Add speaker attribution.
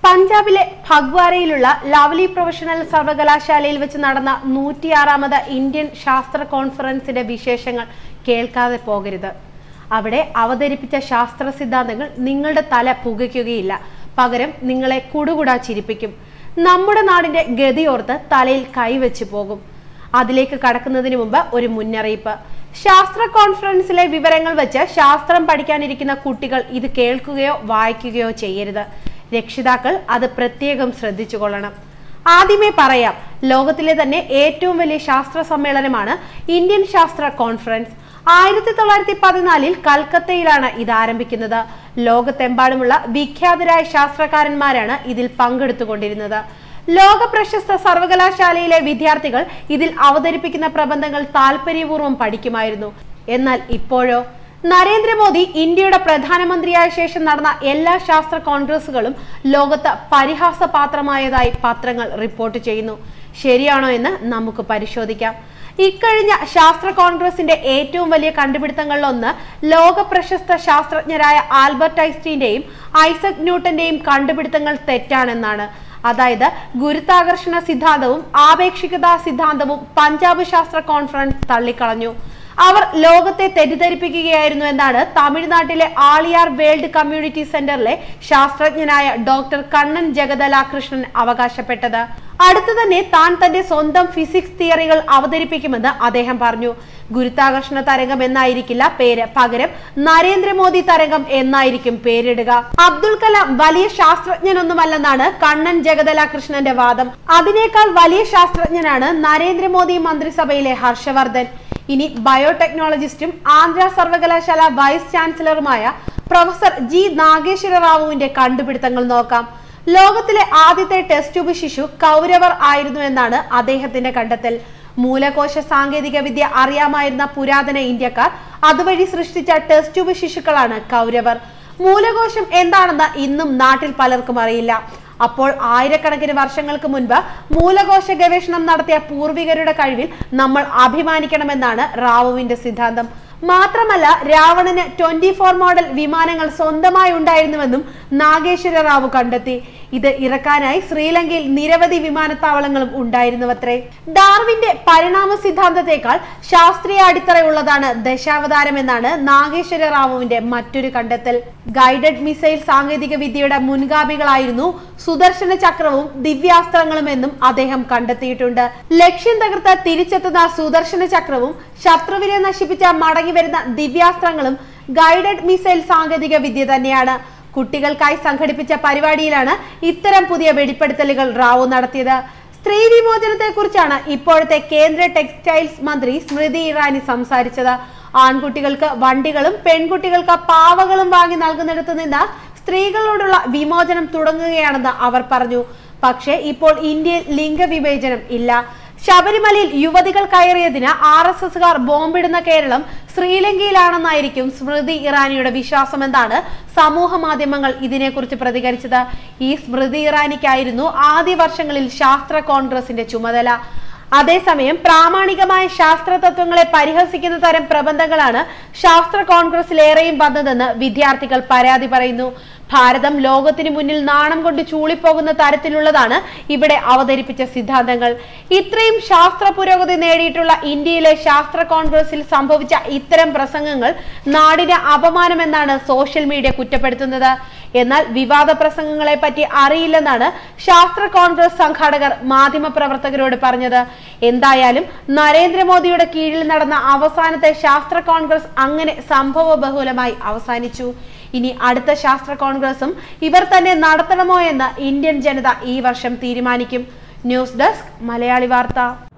Speaker 1: പഞ്ചാബിലെ ഫഗ്വാരയിലുള്ള lovely professional സർവകലാശാലയിൽ വെച്ച് നടന്ന നൂറ്റിയാറാമത് ഇന്ത്യൻ ശാസ്ത്ര കോൺഫറൻസിന്റെ വിശേഷങ്ങൾ കേൾക്കാതെ പോകരുത് അവിടെ അവതരിപ്പിച്ച ശാസ്ത്ര സിദ്ധാന്തങ്ങൾ നിങ്ങളുടെ തല പുകയ്ക്കുകയില്ല പകരം നിങ്ങളെ കുടുകുടാ ചിരിപ്പിക്കും നമ്മുടെ നാടിന്റെ ഗതിയോർത്ത് തലയിൽ കൈവച്ച് പോകും അതിലേക്ക് കടക്കുന്നതിന് മുമ്പ് ഒരു മുന്നറിയിപ്പ് ശാസ്ത്ര കോൺഫറൻസിലെ വിവരങ്ങൾ വെച്ച് ശാസ്ത്രം പഠിക്കാനിരിക്കുന്ന കുട്ടികൾ ഇത് കേൾക്കുകയോ വായിക്കുകയോ ചെയ്യരുത് രക്ഷിതാക്കൾ അത് പ്രത്യേകം ശ്രദ്ധിച്ചുകൊള്ളണം ആദ്യമേ പറയാം ലോകത്തിലെ തന്നെ ഏറ്റവും വലിയ ശാസ്ത്ര സമ്മേളനമാണ് ഇന്ത്യൻ ശാസ്ത്ര കോൺഫറൻസ് ആയിരത്തി തൊള്ളായിരത്തി പതിനാലിൽ കൽക്കത്തയിലാണ് ഇത് ആരംഭിക്കുന്നത് ലോകത്തെമ്പാടുമുള്ള വിഖ്യാതരായ ശാസ്ത്രകാരന്മാരാണ് ഇതിൽ പങ്കെടുത്തുകൊണ്ടിരുന്നത് ലോക പ്രശസ്ത സർവകലാശാലയിലെ വിദ്യാർത്ഥികൾ ഇതിൽ അവതരിപ്പിക്കുന്ന പ്രബന്ധങ്ങൾ താല്പര്യപൂർവ്വം പഠിക്കുമായിരുന്നു എന്നാൽ ഇപ്പോഴോ നരേന്ദ്രമോദി ഇന്ത്യയുടെ പ്രധാനമന്ത്രിയായ ശേഷം നടന്ന എല്ലാ ശാസ്ത്ര കോൺഗ്രസുകളും ലോകത്ത് പരിഹാസപാത്രമായതായി പത്രങ്ങൾ റിപ്പോർട്ട് ചെയ്യുന്നു ശരിയാണോ എന്ന് നമുക്ക് പരിശോധിക്കാം ഇക്കഴിഞ്ഞ ശാസ്ത്ര കോൺഗ്രസിന്റെ ഏറ്റവും വലിയ കണ്ടുപിടുത്തങ്ങളിലൊന്ന് ലോക പ്രശസ്ത ശാസ്ത്രജ്ഞരായ ആൽബർട്ട് ഐൻസ്റ്റീന്റെയും ഐസക് ന്യൂട്ടന്റെയും കണ്ടുപിടുത്തങ്ങൾ തെറ്റാണെന്നാണ് അതായത് ഗുരുത്വാകർഷണ സിദ്ധാന്തവും ആപേക്ഷികതാ സിദ്ധാന്തവും പഞ്ചാബ് ശാസ്ത്ര കോൺഫറൻസ് തള്ളിക്കളഞ്ഞു അവർ ലോകത്തെ തെറ്റിദ്ധരിപ്പിക്കുകയായിരുന്നു എന്നാണ് തമിഴ്നാട്ടിലെ ആളിയാർ വേൾഡ് കമ്മ്യൂണിറ്റി സെന്ററിലെ ശാസ്ത്രജ്ഞനായ ഡോക്ടർ കണ്ണൻ ജഗദലാകൃഷ്ണൻ അവകാശപ്പെട്ടത് അടുത്തു തന്നെ താൻ തന്റെ സ്വന്തം ഫിസിക്സ് തിയറികൾ അവതരിപ്പിക്കുമെന്ന് അദ്ദേഹം പറഞ്ഞു ഗുരുത്വാകർഷണ തരംഗം എന്നായിരിക്കില്ല പേര് പകരം നരേന്ദ്രമോദി തരംഗം എന്നായിരിക്കും പേരിടുക അബ്ദുൽ കലാം വലിയ ശാസ്ത്രജ്ഞനൊന്നുമല്ലെന്നാണ് കണ്ണൻ ജഗദലാകൃഷ്ണന്റെ വാദം അതിനേക്കാൾ വലിയ ശാസ്ത്രജ്ഞനാണ് നരേന്ദ്രമോദി മന്ത്രിസഭയിലെ ഹർഷവർദ്ധൻ ഇനി ബയോടെക്നോളജിസ്റ്റും ആന്ധ്ര സർവകലാശാല വൈസ് ചാൻസലറുമായ പ്രൊഫസർ ജി നാഗേശ്വര റാവുവിന്റെ കണ്ടുപിടുത്തങ്ങൾ നോക്കാം ലോകത്തിലെ ആദ്യത്തെ ടെസ്റ്റ് ട്യൂബ് ശിശു കൗരവർ ആയിരുന്നു എന്നാണ് അദ്ദേഹത്തിന്റെ കണ്ടെത്തൽ മൂലകോശ സാങ്കേതിക വിദ്യ അറിയാമായിരുന്ന പുരാതന ഇന്ത്യക്കാർ അതുവഴി സൃഷ്ടിച്ച ടെസ്റ്റ് ട്യൂബ് ശിശുക്കളാണ് കൗരവർ മൂലകോശം എന്താണെന്ന് ഇന്നും നാട്ടിൽ പലർക്കും അറിയില്ല അപ്പോൾ ആയിരക്കണക്കിന് വർഷങ്ങൾക്ക് മുൻപ് മൂലകോശ ഗവേഷണം നടത്തിയ പൂർവികരുടെ കഴിവിൽ നമ്മൾ അഭിമാനിക്കണമെന്നാണ് റാവുവിന്റെ സിദ്ധാന്തം മാത്രമല്ല രാവണന് ട്വന്റി ഫോർ മോഡൽ വിമാനങ്ങൾ സ്വന്തമായി ഉണ്ടായിരുന്നുവെന്നും നാഗേശ്വര റാവു കണ്ടെത്തി ഇത് ഇറക്കാനായി ശ്രീലങ്കയിൽ നിരവധി വിമാനത്താവളങ്ങളും ഉണ്ടായിരുന്നുവത്രേ ഡാർവിന്റെ പരിണാമ സിദ്ധാന്തത്തെക്കാൾ ശാസ്ത്രീയ അടിത്തറയുള്ളതാണ് ദശാവതാരം എന്നാണ് നാഗേശ്വര റാവുവിന്റെ മറ്റൊരു കണ്ടെത്തൽ ഗൈഡഡ് മിസൈൽ സാങ്കേതിക വിദ്യയുടെ മുൻഗാമികളായിരുന്നു സുദർശന ചക്രവും ദിവ്യാസ്ത്രങ്ങളും എന്നും അദ്ദേഹം കണ്ടെത്തിയിട്ടുണ്ട് ലക്ഷ്യം തകർത്ത് തിരിച്ചെത്തുന്ന സുദർശന ചക്രവും ശത്രുവിനെ നശിപ്പിച്ച മടങ്ങി വരുന്ന ദിവ്യാസ്ത്രങ്ങളും ഗൈഡഡ് മിസൈൽ സാങ്കേതിക വിദ്യ തന്നെയാണ് കുട്ടികൾക്കായി സംഘടിപ്പിച്ച പരിപാടിയിലാണ് ഇത്തരം പുതിയ വെളിപ്പെടുത്തലുകൾ റാവു നടത്തിയത് സ്ത്രീ വിമോചനത്തെ കുറിച്ചാണ് ഇപ്പോഴത്തെ കേന്ദ്ര ടെക്സ്റ്റൈൽസ് മന്ത്രി സ്മൃതി ഇറാനി സംസാരിച്ചത് ആൺകുട്ടികൾക്ക് വണ്ടികളും പെൺകുട്ടികൾക്ക് പാവകളും വാങ്ങി നൽകുന്നിടത്ത് നിന്ന് സ്ത്രീകളോടുള്ള വിമോചനം തുടങ്ങുകയാണെന്ന് അവർ പറഞ്ഞു പക്ഷേ ഇപ്പോൾ ഇന്ത്യയിൽ ലിംഗവിവേചനം ഇല്ല ശബരിമലയിൽ യുവതികൾ കയറിയതിന് ആർ എസ് എസുകാർ ബോംബിടുന്ന കേരളം ശ്രീലങ്കയിലാണെന്നായിരിക്കും സ്മൃതി ഇറാനിയുടെ വിശ്വാസമെന്നാണ് സമൂഹ മാധ്യമങ്ങൾ ഇതിനെക്കുറിച്ച് പ്രതികരിച്ചത് ഈ സ്മൃതി ഇറാനിക്കായിരുന്നു ആദ്യ വർഷങ്ങളിൽ ശാസ്ത്ര കോൺഗ്രസിന്റെ ചുമതല അതേസമയം പ്രാമാണികമായ ശാസ്ത്ര തത്വങ്ങളെ പരിഹസിക്കുന്ന തരം പ്രബന്ധങ്ങളാണ് ശാസ്ത്ര കോൺഗ്രസിലേറെയും വന്നതെന്ന് വിദ്യാർത്ഥികൾ പരാതി പറയുന്നു ഭാരതം ലോകത്തിന് മുന്നിൽ നാണം കൊണ്ട് ചൂളിപ്പോകുന്ന തരത്തിലുള്ളതാണ് ഇവിടെ അവതരിപ്പിച്ച സിദ്ധാന്തങ്ങൾ ഇത്രയും ശാസ്ത്ര പുരോഗതി നേടിയിട്ടുള്ള ഇന്ത്യയിലെ ശാസ്ത്ര കോൺഗ്രസിൽ സംഭവിച്ച ഇത്തരം പ്രസംഗങ്ങൾ നാടിന് അപമാനമെന്നാണ് സോഷ്യൽ മീഡിയ കുറ്റപ്പെടുത്തുന്നത് എന്നാൽ വിവാദ പ്രസംഗങ്ങളെ പറ്റി അറിയില്ലെന്നാണ് ശാസ്ത്ര കോൺഗ്രസ് സംഘാടകർ മാധ്യമപ്രവർത്തകരോട് പറഞ്ഞത് എന്തായാലും നരേന്ദ്രമോദിയുടെ കീഴിൽ നടന്ന അവസാനത്തെ ശാസ്ത്ര കോൺഗ്രസ് അങ്ങനെ സംഭവ ബഹുലമായി അവസാനിച്ചു ഇനി അടുത്ത ശാസ്ത്ര കോൺഗ്രസും ഇവർ തന്നെ നടത്തണമോ എന്ന് ഇന്ത്യൻ ജനത ഈ വർഷം തീരുമാനിക്കും ന്യൂസ് ഡെസ്ക് മലയാളി വാർത്ത